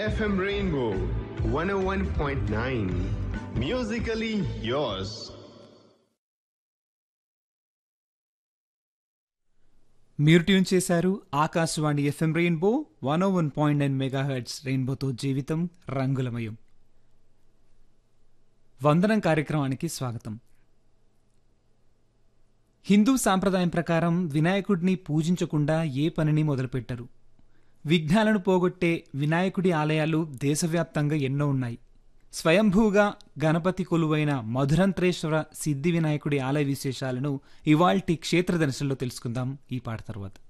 FM Rainbow 101.9. Musically yours. మీరు tune చేశారు Akashvani FM rainbow one O one point nine mega hits రెయిన్బోతో జీవితం రంగులమయం వందనం కార్యక్రమానికి స్వాగతం హిందూ సాంప్రదాయం ప్రకారం వినాయకుడిని పూజించకుండా ఏ పనిని మొదలుపెట్టరు విఘ్నాలను పోగొట్టే వినాయకుడి ఆలయాలు దేశవ్యాప్తంగా ఎన్నో ఉన్నాయి స్వయంభూగా గణపతి కొలువైన మధురంత్రేశ్వర సిద్ధి వినాయకుడి ఆలయ విశేషాలను ఇవాల్టి క్షేత్ర దర్శనంలో తెలుసుకుందాం ఈ పాట తర్వాత